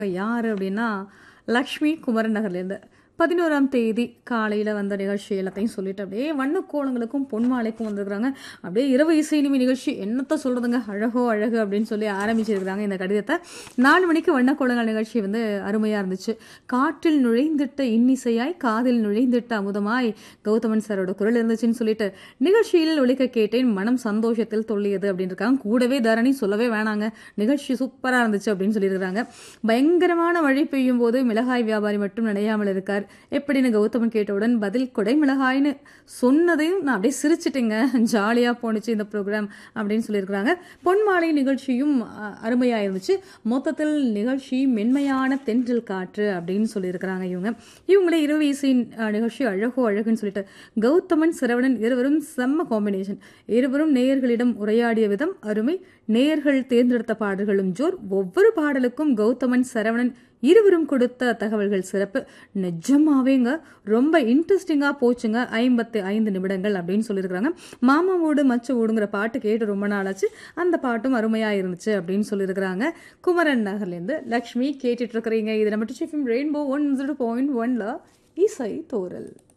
யார் அப்படின்னா லக்ஷ்மி குமரன் நகர்லேருந்து பதினோராம் தேதி காலையில் வந்த நிகழ்ச்சி எல்லாத்தையும் சொல்லிட்டு அப்படியே வண்ணக்கோலங்களுக்கும் பொன்மாலைக்கும் வந்திருக்கிறாங்க அப்படியே இரவு இசை இனிமை நிகழ்ச்சி என்னத்த சொல்கிறதுங்க அழகோ அழகு அப்படின்னு சொல்லி ஆரம்பிச்சிருக்கிறாங்க இந்த கடிதத்தை நாலு மணிக்கு வண்ணக்கோலங்கள் நிகழ்ச்சி வந்து அருமையாக இருந்துச்சு காற்றில் நுழைந்திட்ட இன்னிசையாய் காதில் நுழைந்திட்ட அமுதமாய் கௌதமன் சாரோட குரல் இருந்துச்சுன்னு சொல்லிட்டு நிகழ்ச்சியில் ஒழிக்க கேட்டேன் மனம் சந்தோஷத்தில் தொல்லியது அப்படின்னு இருக்காங்க கூடவே தரணி சொல்லவே வேணாங்க நிகழ்ச்சி சூப்பராக இருந்துச்சு அப்படின்னு சொல்லியிருக்கிறாங்க பயங்கரமான மழை பெய்யும் போது மிளகாய் வியாபாரி மட்டும் நினையாமல் இருக்கார் எப்படின்னு கௌதமன் கேட்டவுடன் பதில் கொடை மிளகாய்னு சொன்னதையும் நான் அப்படியே சிரிச்சிட்டேங்க ஜாலியாக போணுச்சு இந்த ப்ரோக்ராம் அப்படின்னு சொல்லியிருக்கிறாங்க பொன்மாலை நிகழ்ச்சியும் அஹ், அருமையா இருந்துச்சு மொத்தத்தில் நிகழ்ச்சி மென்மையான தென்றல் காற்று அப்படின்னு சொல்லியிருக்கிறாங்க இவங்க இவங்களே இரவு இசை அஹ், நிகழ்ச்சி அழகோ அழகுன்னு சொல்லிட்டு கௌதமன் சரவணன் இருவரும் செம்ம காம்பினேஷன் இருவரும் நேயர்களிடம் உரையாடிய விதம் அருமை நேயர்கள் தேர்ந்தெடுத்த பாடல்களும் ஜோர் ஒவ்வொரு பாடலுக்கும் கௌதமன் சரவணன் இருவரும் கொடுத்த தகவல்கள் சிறப்பு நிஜமாவேங்க ரொம்ப இன்ட்ரெஸ்டிங்காக போச்சுங்க ஐம்பத்தி ஐந்து நிமிடங்கள் அப்படின்னு சொல்லியிருக்கிறாங்க மாமா ஓடு மச்ச ஓடுங்கிற பாட்டு கேட்டு ரொம்ப நாளாச்சு அந்த பாட்டும் அருமையாக இருந்துச்சு அப்படின்னு சொல்லியிருக்கிறாங்க குமரன் நகர்லேருந்து லக்ஷ்மி கேட்டுட்டு இருக்கிறீங்க இது நம்ம டிச்சிஃபிம் ரெயின்போ ஒன் ஜீரோ பாயிண்ட் ஒன்ல இசை தோரல்